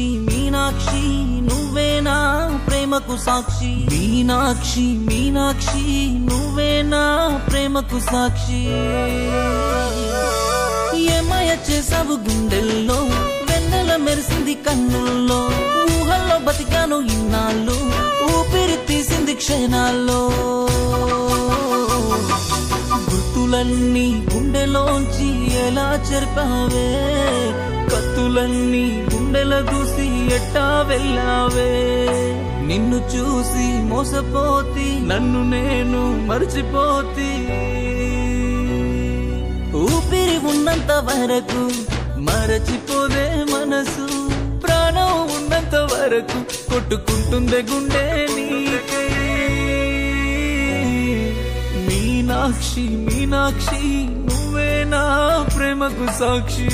మీనాక్షి మీనాక్షి నువ్వే నా ప్రేమకు సాక్షి మీనాక్షి మీనాక్షి నువ్వే నా ప్రేమకు సాక్షి ఏమయ చేసావు గుండెల్లో వెన్నెల మెరిసింది కన్నుల్లో ఊహల్లో బతికాను ఇన్నాళ్ళు ఊపిరి తీసింది క్షణాల్లో గుర్తులన్నీ గుండెలోంచి ఎలా చెరిపావే కత్తులన్నీ గుండెల దూసి ఎట్టా వెళ్ళావే నిన్ను చూసి మోసపోతి నన్ను నేను మర్చిపోతి ఊపిరి ఉన్నంత వరకు మరచిపోదే మనసు ప్రాణం ఉన్నంత వరకు కొట్టుకుంటుందే గుండె నీకే మీనాక్షి మీనాక్షి నువ్వే నా ప్రేమకు సాక్షి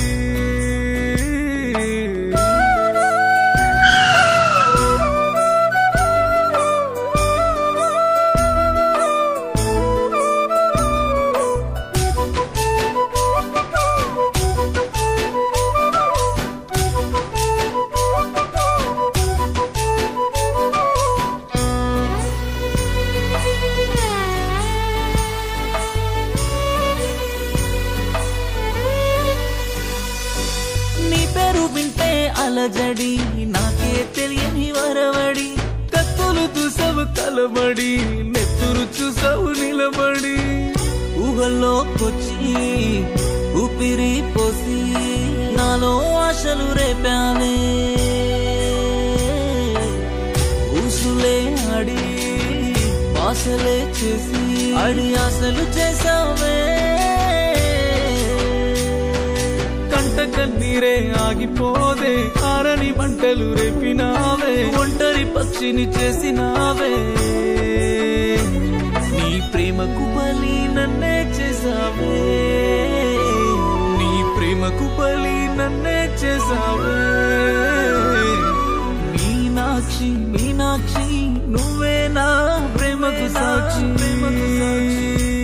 నీ పేరు వింటే అలజడి నాకే తెలియని వరవడి కత్తులు చూసావు కలబడి నెత్తురు చూసావు నిలబడి ఊహల్లోకొచ్చి ఊపిరి పోసి నాలో ఆశలు రేపావే ఊసులే ఆడి ఆశలే చేసి అడి ఆశలు చేసావే కంట కన్నీరే ఆగిపోదే ఆరని మంటలు రేపినావే ఒంటరి పక్షిని చేసినావే నీ ప్రేమకు బలి నన్నే చేసావే నీ ప్రేమకు బలి నన్నే చేసావే మీనాక్షి మీనాక్షి నువ్వే నా ప్రేమకు సాక్షి ప్రేమకు సాక్షి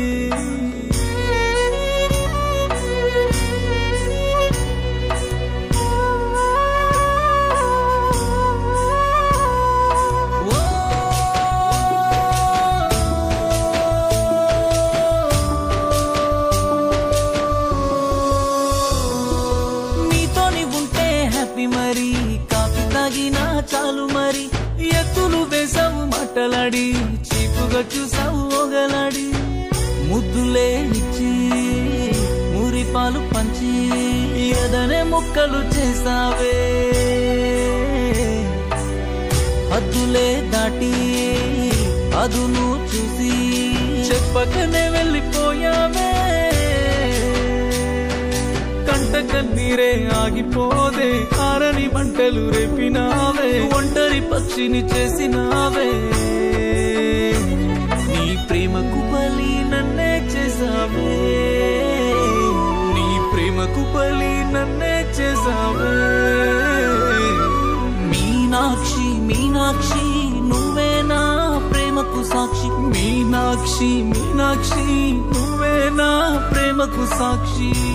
నీతోని ఉంటే హ్యాపీ మరి కాఫీ తాగినా చాలు మరి ఎత్తులు వేసావు మట్టలాడి చీపుగా చూసావు ఒగలాడి ముద్దులే ఇచ్చి మురి పాలు పంచి ఎదనే ముక్కలు చేసావే హద్దులే దాటి అదును చూసి చెప్పకనే వెళ్ళిపోయావే కంట కన్నీరే ఆగిపోదే ఆరని మంటలు రేపినావే ఒంటరి పక్షిని చేసినావే నీ ప్రేమకు బలి నన్నే చేసావే నీ ప్రేమకు బలి నన్నే చేసావే మీనాక్షి మీనాక్షి నువ్వే నా ప్రేమకు సాక్షి మీనాక్షి మీనాక్షి నువ్వే నా ప్రేమకు సాక్షి